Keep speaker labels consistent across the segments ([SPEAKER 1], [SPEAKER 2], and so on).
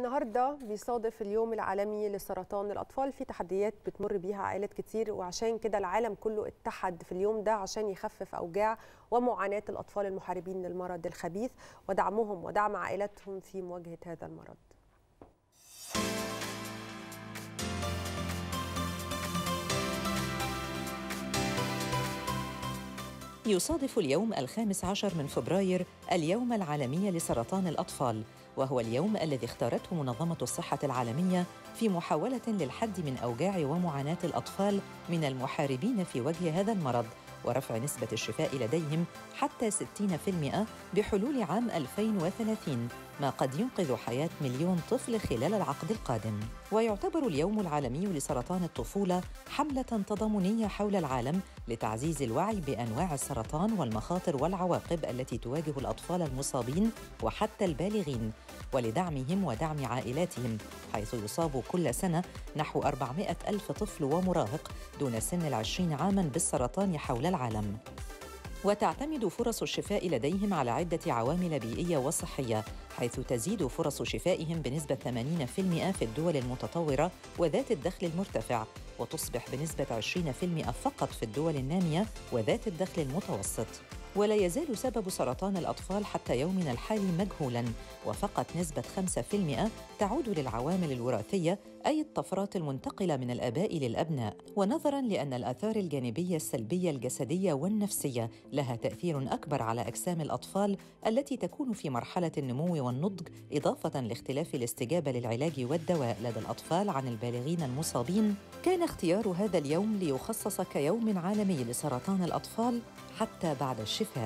[SPEAKER 1] النهارده بيصادف اليوم العالمي لسرطان الاطفال في تحديات بتمر بيها عائلات كتير وعشان كده العالم كله اتحد في اليوم ده عشان يخفف اوجاع ومعاناه الاطفال المحاربين للمرض الخبيث ودعمهم ودعم عائلاتهم في مواجهه هذا المرض
[SPEAKER 2] يصادف اليوم الخامس عشر من فبراير اليوم العالمي لسرطان الأطفال وهو اليوم الذي اختارته منظمة الصحة العالمية في محاولة للحد من أوجاع ومعاناة الأطفال من المحاربين في وجه هذا المرض ورفع نسبة الشفاء لديهم حتى 60% بحلول عام 2030 ما قد ينقذ حياة مليون طفل خلال العقد القادم ويعتبر اليوم العالمي لسرطان الطفولة حملة تضامنية حول العالم لتعزيز الوعي بأنواع السرطان والمخاطر والعواقب التي تواجه الأطفال المصابين وحتى البالغين ولدعمهم ودعم عائلاتهم حيث يصاب كل سنة نحو 400 ألف طفل ومراهق دون سن العشرين عاماً بالسرطان حول العالم وتعتمد فرص الشفاء لديهم على عدة عوامل بيئية وصحية حيث تزيد فرص شفائهم بنسبة 80% في الدول المتطورة وذات الدخل المرتفع وتصبح بنسبة 20% فقط في الدول النامية وذات الدخل المتوسط ولا يزال سبب سرطان الأطفال حتى يومنا الحالي مجهولاً وفقط نسبة 5% تعود للعوامل الوراثية أي الطفرات المنتقلة من الآباء للأبناء ونظراً لأن الآثار الجانبية السلبية الجسدية والنفسية لها تأثير أكبر على أجسام الأطفال التي تكون في مرحلة النمو والنضج إضافة لاختلاف الاستجابة للعلاج والدواء لدى الأطفال عن البالغين المصابين كان اختيار هذا اليوم ليخصص كيوم عالمي لسرطان الأطفال حتى بعد الشفاء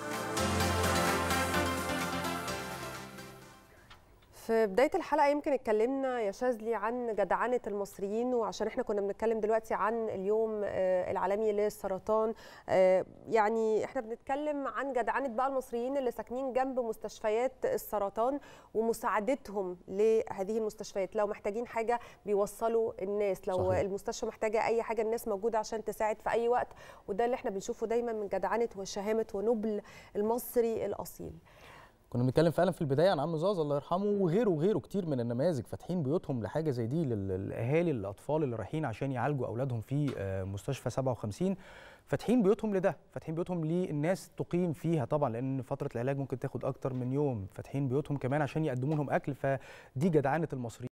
[SPEAKER 1] في بداية الحلقة يمكن اتكلمنا يا شاذلي عن جدعنة المصريين وعشان احنا كنا بنتكلم دلوقتي عن اليوم العالمي للسرطان يعني احنا بنتكلم عن جدعنة بقى المصريين اللي ساكنين جنب مستشفيات السرطان ومساعدتهم لهذه المستشفيات لو محتاجين حاجة بيوصلوا الناس لو صحيح. المستشفى محتاجة أي حاجة الناس موجودة عشان تساعد في أي وقت وده اللي احنا بنشوفه دايما من جدعنة وشهامة ونبل المصري الأصيل
[SPEAKER 3] كنا بنتكلم فعلا في البدايه عن عم زاز الله يرحمه وغيره وغيره كتير من النماذج فاتحين بيوتهم لحاجه زي دي للاهالي الاطفال اللي رايحين عشان يعالجوا اولادهم في مستشفى 57 فاتحين بيوتهم لده فاتحين بيوتهم للناس تقيم فيها طبعا لان فتره العلاج ممكن تاخد اكتر من يوم فاتحين بيوتهم كمان عشان يقدموا لهم اكل فدي جدعانه المصريين